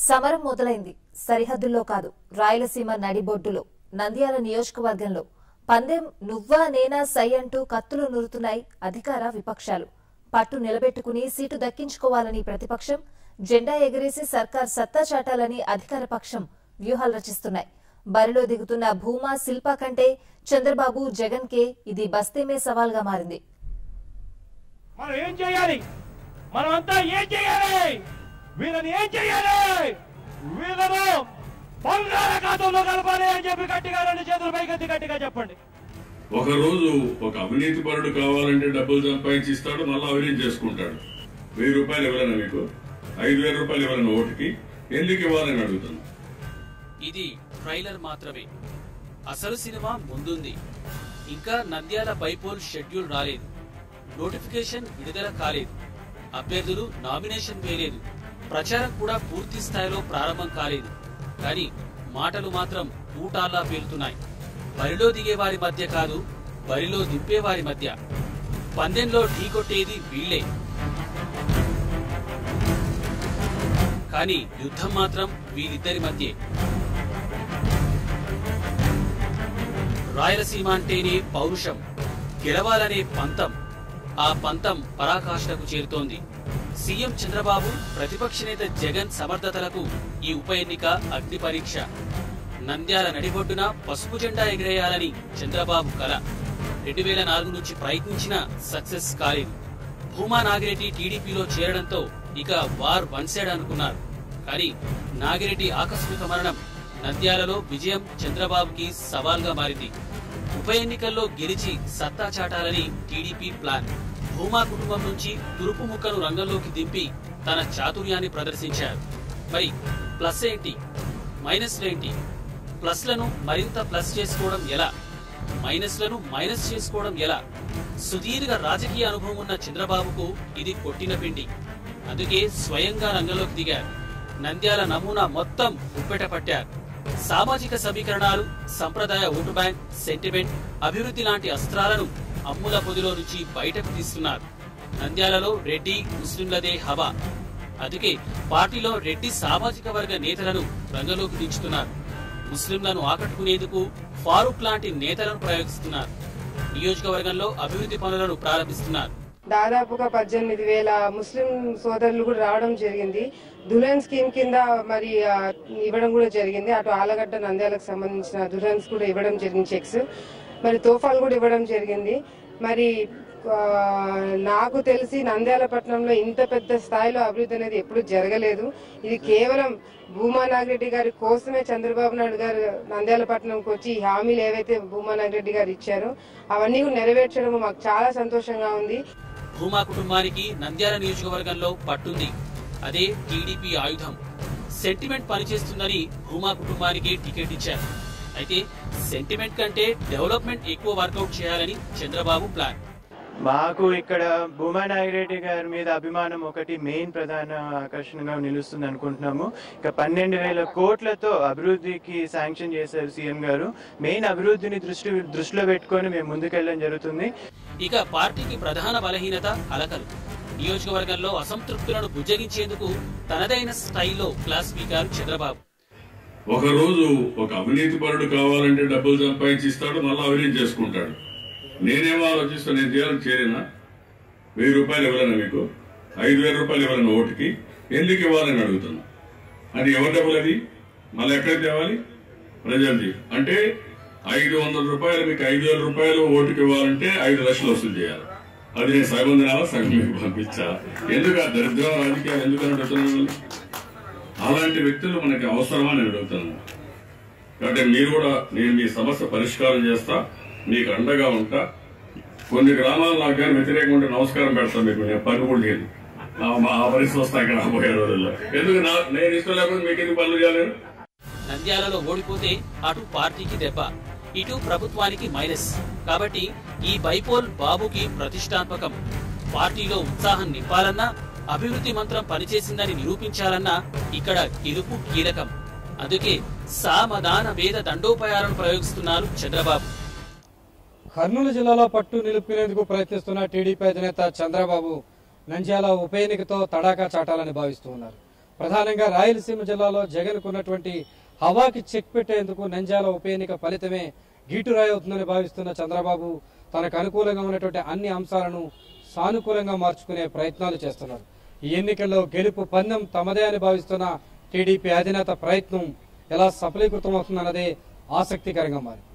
సమరం మొదలైంది సరిహద్దుల్లో కాదు రాయలసీమ నడిబొడ్డులో నంద్యాల నియోజకవర్గంలో పందెం నువ్వా నేనా సై అంటూ కత్తులు నురుతున్నాయి అధికార విపక్షాలు పట్టు నిలబెట్టుకుని సీటు దక్కించుకోవాలని ప్రతిపక్షం జెండా ఎగరేసి సర్కార్ సత్తా చాటాలని అధికార పక్షం వ్యూహాలు రచిస్తున్నాయి బరిలో దిగుతున్న భూమా శిల్ప కంటే చంద్రబాబు జగన్ కే ఇది బస్తేమే సవాల్గా మారింది మనం ఏం చేయాలి మనమంతా ఏం చేయాలి వీళ్ళని ఏం చేయాలి వీళ్ళను బంగాళాఖాతంలో కలపాలి అని చెప్పి గట్టిగా రెండు చేతులు పైకెత్తి గట్టిగా చెప్పండి ఒక రోజు ఒక అవినీతి పరుడు కావాలంటే డబ్బులు సంపాదించి ఇస్తాడు మళ్ళీ అవినీతి చేసుకుంటాడు వెయ్యి రూపాయలు ఇవ్వాలన్నా మీకు ఐదు వేల రూపాయలు ఇవ్వాలన్నా ఓటుకి ఎందుకు ఇవ్వాలని అడుగుతాను ఇది ట్రైలర్ మాత్రమే అసలు సినిమా ముందుంది ఇంకా నంద్యాల బైపోల్ షెడ్యూల్ రాలేదు నోటిఫికేషన్ విడుదల కాలేదు అభ్యర్థులు నామినేషన్ వేయలేదు ప్రచారం కూడా పూర్తి స్థాయిలో ప్రారంభం కాలేదు కానీ మాటలు మాత్రం ఊటాల్లా పేలుతున్నాయి బరిలో దిగే వారి మధ్య కాదు బరిలో దింపే వారి మధ్య పందెంలో ఢీకొట్టేది వీళ్లే కానీ యుద్ధం మాత్రం వీరిద్దరి మధ్యే రాయలసీమ అంటేనే పౌరుషం గెలవాలనే పంతం ఆ పంతం పరాకాష్ఠకు చేరుతోంది సీఎం చంద్రబాబు ప్రతిపక్ష నేత జగన్ సమర్థతలకు ఈ ఉప ఎన్నిక అగ్ని పరీక్ష నంద్యాల నడిబొడ్డున పసుపు జెండా ఎగిరేయాలని చంద్రబాబు కల రెండు వేల నాలుగు నుంచి ప్రయత్నించినా సక్సెస్ కాలేదు భూమా నాగిరెడ్డి టీడీపీలో చేరడంతో ఇక వార్ వన్ సైడ్ అనుకున్నారు కానీ నాగిరెడ్డి ఆకస్మిక మరణం నంద్యాలలో విజయం చంద్రబాబుకి సవాల్గా మారింది ఉప ఎన్నికల్లో గెలిచి సత్తా చాటాలని టీడీపీ ప్లాన్ భూమా కుటుంబం నుంచి తురుపు ముక్కను రంగంలోకి దింపి తన చాతుర్యాన్ని ప్రదర్శించారు మరి ప్లస్ ఏంటి మైనస్ ఏంటి ప్లస్లను మరింత ప్లస్ చేసుకోవడం ఎలా మైనస్లను మైనస్ చేసుకోవడం ఎలా సుదీర్ఘ రాజకీయ అనుభవం ఉన్న చంద్రబాబుకు ఇది కొట్టిన పిండి అందుకే స్వయంగా రంగంలోకి దిగారు నంద్యాల నమూనా మొత్తం ఉప్పెట పట్టారు సామాజిక సమీకరణాలు సంప్రదాయ ఓటు బ్యాంక్ సెంటిమెంట్ అభివృద్ధి లాంటి అస్త్రాలను అమ్ముల పొదిలో నుంచి బయటకు తీస్తున్నారు నంద్యాలలో రెడ్డి ముస్లింలదే హవా అందుకే పార్టీలో రెడ్డి సామాజిక వర్గ నేతలను రంగంలోకి దించుతున్నారు ముస్లింలను ఆకట్టుకునేందుకు ఫారూక్ లాంటి నేతలను ప్రయోగిస్తున్నారు నియోజకవర్గంలో అభివృద్ధి పనులను ప్రారంభిస్తున్నారు దాదాపుగా పద్దెనిమిది వేల ముస్లిం సోదరులు కూడా రావడం జరిగింది దుల్హన్ స్కీమ్ కింద మరి ఆ, ఇవ్వడం కూడా జరిగింది అటు ఆలగడ్డ నంద్యాలకు సంబంధించిన దుల్హన్స్ కూడా ఇవ్వడం జరిగింది చెక్స్ మరి తోఫాలు కూడా ఇవ్వడం జరిగింది మరి ఆ, నాకు తెలిసి నంద్యాల పట్టణంలో ఇంత పెద్ద స్థాయిలో అభివృద్ధి అనేది ఎప్పుడు జరగలేదు ఇది కేవలం భూమా నాగిరెడ్డి గారి కోసమే చంద్రబాబు నాయుడు గారు నంద్యాల పట్టణంకి వచ్చి ఈ హామీలు ఏవైతే భూమా నాగిరెడ్డి గారు ఇచ్చారో అవన్నీ కూడా నెరవేర్చడం మాకు చాలా సంతోషంగా ఉంది భూమా కుటుంబానికి నంద్యాల నియోజకవర్గంలో పట్టుంది అదే టీడీపీ ఆయుధం సెంటిమెంట్ పనిచేస్తుందని భూమా కుటుంబానికి టికెట్ ఇచ్చారు అయితే సెంటిమెంట్ కంటే డెవలప్మెంట్ ఎక్కువ వర్కౌట్ చేయాలని చంద్రబాబు ప్లాన్ మాకు ఇక్కడ భూమా నాగిరెడ్డి గారి మీద అభిమానం ఒకటి మెయిన్ ప్రధాన ఆకర్షణగా నిలుస్తుంది అనుకుంటున్నాము ఇక పన్నెండు వేల కోట్లతో అభివృద్ధికి శాంక్షన్ చేశారు సీఎం గారు మెయిన్ అభివృద్ధిని దృష్టి దృష్టిలో పెట్టుకొని మేము ముందుకెళ్ళడం జరుగుతుంది ఇక పార్టీకి ప్రధాన బలహీనత అలకలు నియోజకవర్గంలో అసంతృప్తులను బుజ్జగించేందుకు తనదైన స్టైల్లో క్లాస్ స్పీకర్ చంద్రబాబు ఒక రోజు ఒక అవినీతి పరుడు కావాలంటే డబ్బులు సంపాదించి ఇస్తాడు మళ్ళీ అవినీతి చేసుకుంటాడు నేనేమో ఆలోచిస్తా నేను చేయాలని చేరేనా వెయ్యి రూపాయలు ఇవ్వాలన్నా మీకు ఐదు వేల రూపాయలు ఇవ్వాలన్నా ఓటుకి ఎందుకు ఇవ్వాలని అడుగుతున్నా అది ఎవరి డబ్బులు అది మళ్ళీ ఎక్కడికి తేవాలి ప్రజలది అంటే ఐదు వందల రూపాయలు మీకు ఐదు వేల రూపాయలు ఓటుకి ఇవ్వాలంటే ఐదు లక్షలు వసూలు చేయాలి అది నేను సగం తినాలా సగం మీకు పంపించా ఎందుకు ఆ దరిద్రం రాజకీయాలు ఎందుకు అడుగుతున్నాను అలాంటి వ్యక్తులు మనకి అవసరమా నేను అడుగుతున్నాను కాబట్టి మీరు కూడా నేను మీ సమస్య పరిష్కారం చేస్తా మీకు అండగా ఉంటా కొన్ని గ్రామాలు నాకు కానీ వ్యతిరేకం ఉంటే నమస్కారం పెడతాను మీకు నేను పని కూడా చేయను ఆ- మా- ఆ పరిస్థితి వస్తా ఇక్కడ రాబోయే రోజుల్లో ఎందుకు నా- నేను ఇష్టం లేకపోతే మీకు ఎందుకు పనులు చేయలేరు నంద్యాలలో ఓడిపోతే అటు పార్టీకి దెబ్బ ఇటు ప్రభుత్వానికి మైనస్ కాబట్టి ఈ బైపోల్ బాబుకి ప్రతిష్టాత్మకం పార్టీలో ఉత్సాహం నింపాలన్నా అభివృద్ధి మంత్రం పనిచేసిందని నిరూపించాలన్నా ఇక్కడ గెలుపు కీలకం అందుకే సామదాన వేద దండోపాయాలను ప్రయోగిస్తున్నారు చంద్రబాబు కర్నూలు జిల్లాలో పట్టు నిలుపుకునేందుకు ప్రయత్నిస్తున్న టీడీపీ అధినేత చంద్రబాబు నంద్యాల ఉప ఎన్నికతో తడాకా చాటాలని భావిస్తూ ఉన్నారు ప్రధానంగా రాయలసీమ జిల్లాలో జగన్ ఉన్నటువంటి హవాకి చెక్ పెట్టేందుకు నంద్యాల ఉప ఎన్నిక ఫలితమే గీటురాయి అవుతుందని భావిస్తున్న చంద్రబాబు తనకు అనుకూలంగా ఉన్నటువంటి అన్ని అంశాలను సానుకూలంగా మార్చుకునే ప్రయత్నాలు చేస్తున్నారు ఈ ఎన్నికల్లో గెలుపు పందెం తమదే అని భావిస్తున్న టీడీపీ అధినేత ప్రయత్నం ఎలా సఫలీకృతం అవుతుందన్నదే ఆసక్తికరంగా మారింది